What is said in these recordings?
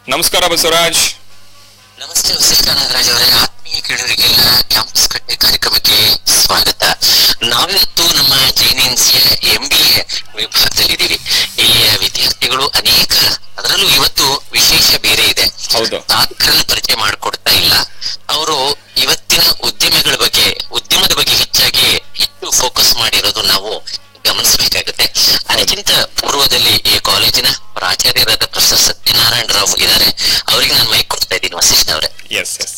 ನಮಸ್ಕಾರ ಬಸವರಾಜ್ ನಮಸ್ತೆ ವಸಿಷ್ಠ ನಾಗರಾಜ್ ಅವರೇ ಆತ್ಮೀಯ ಕೇಳುವರಿಗೆಲ್ಲ ಕ್ಯಾಂಪಸ್ ಕಟ್ಟೆ ಕಾರ್ಯಕ್ರಮಕ್ಕೆ ಸ್ವಾಗತ ನಾವಿವತ್ತು ನಮ್ಮ ಜೈನಿನ್ಸಿಯ ಎಂ ಬಿ ಎ ವಿಭಾಗದಲ್ಲಿದ್ದೀವಿ ಇಲ್ಲಿಯ ವಿದ್ಯಾರ್ಥಿಗಳು ಅನೇಕ ಅದರಲ್ಲೂ ಇವತ್ತು ವಿಶೇಷ ಬೇರೆ ಇದೆ ಹೌದು ಸಾಧಕರನ್ನು ಪರಿಚಯ ಮಾಡಿಕೊಡ್ತಾ ಇಲ್ಲ ಅವರು ಇವತ್ತಿನ ಉದ್ಯಮಿಗಳ ಬಗ್ಗೆ ಉದ್ಯಮದ ಬಗ್ಗೆ ಹೆಚ್ಚಾಗಿ ಹೆಚ್ಚು ಫೋಕಸ್ ಮಾಡಿರೋದು ನಾವು ಗಮನಿಸಬೇಕಾಗುತ್ತೆ ಅದಕ್ಕಿಂತ ಪೂರ್ವದಲ್ಲಿ ಈ ಕಾಲೇಜಿನ ಪ್ರಾಚಾರ್ಯರಾದ ಪ್ರೊಫೆಸರ್ ಸತ್ಯನಾರಾಯಣ ರಾವ್ ಇದ್ದಾರೆ ಅವರಿಗೆ ನಾನು ಮೈಕ್ ಕೊಡ್ತಾ ಇದ್ದೀನಿ ವಸಿಷ್ಠ ಅವರೇ ಎಸ್ ಎಸ್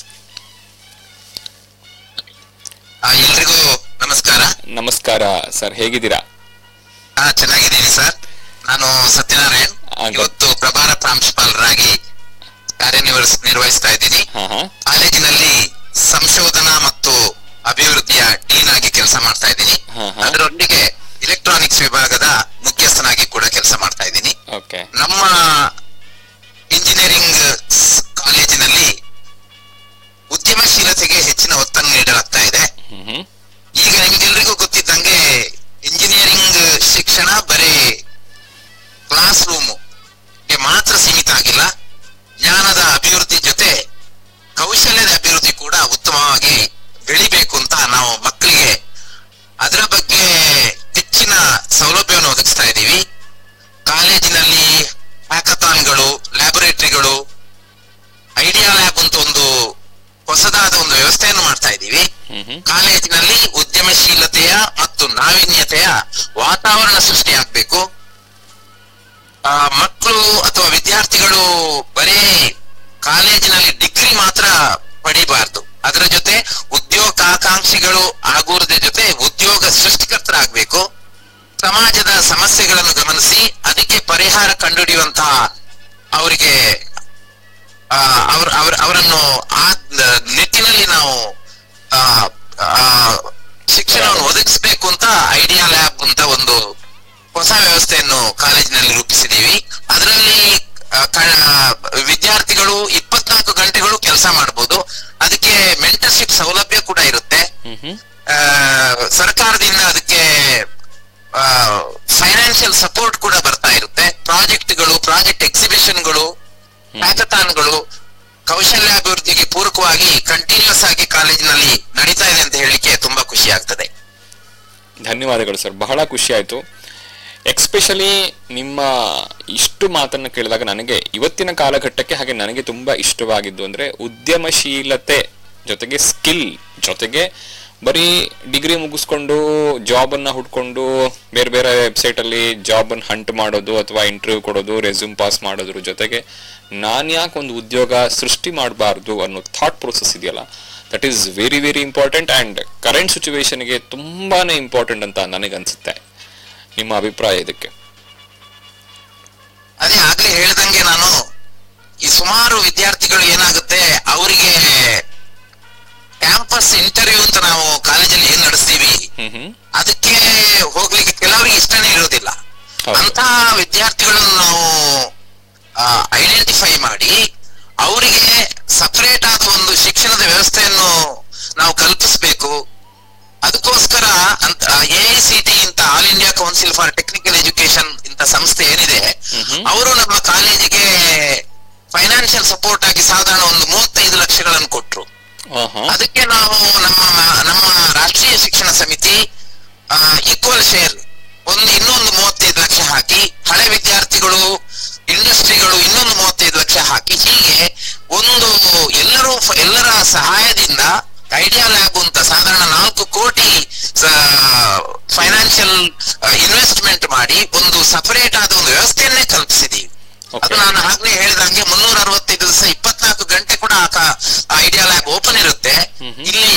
ಎಲ್ರಿಗೂ ನಮಸ್ಕಾರ ನಮಸ್ಕಾರ ಸರ್ ಹೇಗಿದ್ದೀರಾ ಹಾ ಚೆನ್ನಾಗಿದ್ದೀನಿ ಸರ್ ನಾನು ಸತ್ಯನಾರಾಯಣ್ ಆ, ಗೊ- ಇವತ್ತು ಪ್ರಭಾರ ಪ್ರಾಂಶುಪಾಲರಾಗಿ ಕಾರ್ಯನಿರ್ವಹಿಸ್ ನಿರ್ವಹಿಸ್ತಾ ಇದ್ದೀನಿ ಹಾ ಹಾ ಕಾಲೇಜಿನಲ್ಲಿ ಸಂಶೋಧನಾ ಮತ್ತು ಅಭಿವೃದ್ಧಿಯ ಡೀನ್ ಆಗಿ ಕೆಲಸ ಮಾಡ್ತಾ ಇದ್ದೀನಿ ಹಾ ಹಾ ಅದರೊಂದಿಗೆ ಇಲೆಕ್ಟ್ರಾನಿಕ್ಸ್ ವಿಭಾಗದ ಮುಖ್ಯಸ್ಥನಾಗಿ ಕೂಡ ಕೆಲಸ ಮಾಡ್ತಾ ಇದ್ದೀನಿ ಓಕೆ ನಮ್ಮ ಇಂಜಿನಿಯರಿಂಗ್ ಕಾಲೇಜಿನಲ್ಲಿ ಉದ್ಯಮಶೀಲತೆಗೆ ಹೆಚ್ಚಿನ ಒತ್ತನ್ನು ನೀಡಲಾಗ್ತಾ ಇದೆ ಹ್ಮ್ ಹ್ಮ್ ಈಗ ನಿಮ್ಗೆಲ್ರಿಗೂ ಗೊತ್ತಿದ್ದಂಗೆ ಇಂಜಿನಿಯರಿಂಗ್ ಶಿಕ್ಷಣ ಬರೀ ಕ್ಲಾಸ್ ರೂಮ್ ಗೆ ಮಾತ್ರ ಸೀಮಿತ ಆಗಿಲ್ಲ ಜ್ಞಾನದ ಅಭಿವೃದ್ಧಿ ಜೊತೆ ಕೌಶಲ್ಯದ ಅಭಿವೃದ್ಧಿ ಕೂಡ ಉತ್ತಮವಾಗಿ ಬೆಳಿಬೇಕು ಅಂತ ನಾವು ಮಕ್ಕಳಿಗೆ ಅದರ ಬಗ್ಗೆ ಹೆಚ್ಚಿನ ಸೌಲಭ್ಯವನ್ನು ಒದಗಿಸ್ತಾ ಇದ್ದೀವಿ ಕಾಲೇಜಿನಲ್ಲಿ ಹ್ಯಾಕಥಾನ್ಗಳು ಲ್ಯಾಬೊರೇಟರಿಗಳು ಐಡಿಯಾ ಲ್ಯಾಬ್ ಅಂತ ಒಂದು ಹೊಸದಾದ ಒಂದು ವ್ಯವಸ್ಥೆಯನ್ನು ಮಾಡ್ತಾ ಇದ್ದೀವಿ ಹ್ಮ್ ಹ್ಮ್ ಕಾಲೇಜಿನಲ್ಲಿ ಉದ್ಯಮಶೀಲತೆಯ ಮತ್ತು ನಾವೀನ್ಯತೆಯ ವಾತಾವರಣ ಸೃಷ್ಟಿಯಾಗಬೇಕು ಮಕ್ಕಳು ಅಥವಾ ವಿದ್ಯಾರ್ಥಿಗಳು ಬರೀ ಕಾಲೇಜಿನಲ್ಲಿ ಡಿಗ್ರಿ ಮಾತ್ರ ಪಡಿಬಾರ್ದು ಅದರ ಜೊತೆ ಉದ್ಯೋಗಾಕಾಂಕ್ಷಿಗಳು ಆಗುವುದರ ಜೊತೆ ಉದ್ಯೋಗ ಸೃಷ್ಟಿಕರ್ತರಾಗಬೇಕು ಸಮಾಜದ ಸಮಸ್ಯೆಗಳನ್ನು ಗಮನಿಸಿ ಅದಕ್ಕೆ ಪರಿಹಾರ ಕಂಡುಹಿಡಿಯುವಂತಹ ಅವರಿಗೆ ಆ, ಅವ್ರ ಅವ್ರ ಅವರನ್ನು ಆ ನಿಟ್ಟಿನಲ್ಲಿ ನಾವು ಆ, ಆ, ಶಿಕ್ಷಣವನ್ನು ಒದಗಿಸಬೇಕು ಅಂತ ಐಡಿಯಾ ಲ್ಯಾಬ್ ಅಂತ ಒಂದು ಹೊಸ ವ್ಯವಸ್ಥೆಯನ್ನು ಕಾಲೇಜಿನಲ್ಲಿ ರೂಪಿಸಿದೀವಿ ಅದರಲ್ಲಿ ಆ, ಕ- ವಿದ್ಯಾರ್ಥಿಗಳು ಇಪ್ಪತ್ನಾಲ್ಕು ಗಂಟೆಗಳು ಕೆಲಸ ಮಾಡಬಹುದು ಅದಕ್ಕೆ ಮೆಂಟರ್ಶಿಪ್ ಸೌಲಭ್ಯ ಕೂಡ ಇರುತ್ತೆ ಹ್ಮ್ ಹ್ಮ್ ಆ, ಸರ್ಕಾರದಿಂದ ಅದಕ್ಕೆ ಫೈನಾನ್ಷಿಯಲ್ ಸಪೋರ್ಟ್ ಕೂಡ ಬರ್ತಾ ಇರುತ್ತೆ ಪ್ರಾಜೆಕ್ಟ್ಗಳು ಪ್ರಾಜೆಕ್ಟ್ ಎಕ್ಸಿಬಿಷನ್ಗಳು ಹ್ಯಾಕಥಾನ್ಗಳು ಕೌಶಲ್ಯಾಭಿವೃದ್ಧಿಗೆ ಪೂರಕವಾಗಿ ಕಂಟಿನ್ಯೂಸ್ ಆಗಿ ಕಾಲೇಜಿನಲ್ಲಿ ನಡೀತಾ ಇದೆ ಅಂತ ಹೇಳಲಿಕ್ಕೆ ತುಂಬಾ ಖುಷಿ ಆಗ್ತದೆ ಧನ್ಯವಾದಗಳು ಸರ್ ಬಹಳ ಖುಷಿ ಆಯ್ತು ಎಕ್ಸ್ಪೆಷಲಿ ನಿಮ್ಮ ಇಷ್ಟು ಮಾತನ್ನು ಕೇಳಿದಾಗ ನನಗೆ ಇವತ್ತಿನ ಕಾಲಘಟ್ಟಕ್ಕೆ ಹಾಗೆ ನನಗೆ ತುಂಬಾ ಇಷ್ಟವಾಗಿದ್ದು ಅಂದ್ರೆ ಉದ್ಯಮಶೀಲತೆ ಜೊತೆಗೆ ಸ್ಕಿಲ್ ಜೊತೆಗೆ ಬರೀ ಡಿಗ್ರಿ ಮುಗಿಸ್ಕೊಂಡು ಜಾಬ್ ಅನ್ನ ಹುಡ್ಕೊಂಡು ಬೇರೆ ಬೇರೆ ವೆಬ್ಸೈಟ್ ಅಲ್ಲಿ ಜಾಬ್ ಅನ್ನು ಹಂಟ್ ಮಾಡೋದು ಅಥವಾ ಇಂಟರ್ವ್ಯೂ ಕೊಡೋದು ರೆಸ್ಯೂಮ್ ಪಾಸ್ ಮಾಡೋದ್ರ ಜೊತೆಗೆ ನಾನು ಯಾಕೆ ಒಂದು ಉದ್ಯೋಗ ಸೃಷ್ಟಿ ಮಾಡಬಾರ್ದು ಅನ್ನೋ ಥಾಟ್ ಪ್ರೊಸೆಸ್ ಇದೆಯಲ್ಲ that is very very important and current ಸಿಚುವೇಶನ್ಗೆ ತುಂಬಾನೇ ಇಂಪಾರ್ಟೆಂಟ್ ಅಂತ ನನಗನ್ಸುತ್ತೆ ನಿಮ್ಮ ಅಭಿಪ್ರಾಯ ಇದಕ್ಕೆ ಅದೇ ಆಗ್ಲೇ ಹೇಳ್ದಂಗೆ ನಾನು ಈ ಸುಮಾರು ವಿದ್ಯಾರ್ಥಿಗಳು ಏನಾಗುತ್ತೆ ಅವರಿಗೆ ಕ್ಯಾಂಪಸ್ ಇಂಟರ್ವ್ಯೂ ಅಂತ ನಾವು ಕಾಲೇಜಲ್ಲಿ ಏನ್ ನಡೆಸ್ತೀವಿ ಹ್ಮ್ ಹ್ಮ್ ಅದಕ್ಕೆ ಹೋಗ್ಲಿಕ್ಕೆ ಕೆಲವರಿಗೆ ಇಷ್ಟನೇ ಇರೋದಿಲ್ಲ ಹೌದು. ಅಂತ ವಿದ್ಯಾರ್ಥಿಗಳನ್ನು ನಾವು ಐಡೆಂಟಿಫೈ ಮಾಡಿ ಅವರಿಗೆ ಸಪರೇಟ್ ಆದ ಒಂದು ಶಿಕ್ಷಣದ ವ್ಯವಸ್ಥೆಯನ್ನು ನಾವು ಕಲ್ಪಿಸಬೇಕು ಅದಕ್ಕೋಸ್ಕರ ಅಂತ ಎ ಐ ಸಿ ಟಿ ಇಂತ All India Council for Technical Education ಇಂತ ಸಂಸ್ಥೆ ಏನಿದೆ ಮ್ಹೂ. ಅವರು ನಮ್ಮ ಕಾಲೇಜಿಗೆ ಫೈನಾನ್ಷಿಯಲ್ ಸಪೋರ್ಟ್ ಆಗಿ ಸಾಧಾರಣ ಒಂದು ಮೂವತ್ತೈದು ಲಕ್ಷಗಳನ್ನು ಕೊಟ್ರು ಆಹಾ. ಅದಕ್ಕೆ ನಾವು ನಮ್ಮ ನಮ್ಮ ರಾಷ್ಟ್ರೀಯ ಶಿಕ್ಷಣ ಸಮಿತಿ ಈಕ್ವಲ್ ಶೇರ್ ಒಂದು ಇನ್ನೊಂದು ಮೂವತ್ತೈದು ಲಕ್ಷ ಹಾಕಿ ಹಳೆ ವಿದ್ಯಾರ್ಥಿಗಳು ಇಂಡಸ್ಟ್ರಿಗಳು ಇನ್ನೊಂದು ಮೂವತ್ತೈದು ಲಕ್ಷ ಹಾಕಿ ಹೀಗೆ ಒಂದು ಎಲ್ಲರೂ ಫ- ಎಲ್ಲರ ಸಹಾಯದಿಂದ ಐಡಿಯಾ ಲ್ಯಾಬ್ ಅಂತ ಸಾಧಾರಣ ನಾಲ್ಕು ಕೋಟಿ ಫೈನಾನ್ಷಿಯಲ್ ಇನ್ವೆಸ್ಟ್ಮೆಂಟ್ ಮಾಡಿ ಒಂದು ಸಪರೇಟ್ ಆದ ಒಂದು ವ್ಯವಸ್ಥೆಯನ್ನೇ ಕಲ್ಪಿಸಿದೀವಿ ಅದು Okay. ನಾನು ಆಗ್ಲೇ ಹೇಳಿದಂಗೆ ಮುನ್ನೂರ ಅರವತ್ತೈದು ದಿವಸ ಇಪ್ಪತ್ನಾಲ್ಕು ಗಂಟೆ ಕೂಡ ಐಡಿಯಾ ಲ್ಯಾಬ್ ಓಪನ್ ಇರುತ್ತೆ ಹ್ಮ್ ಹ್ಮ್. ಇಲ್ಲಿ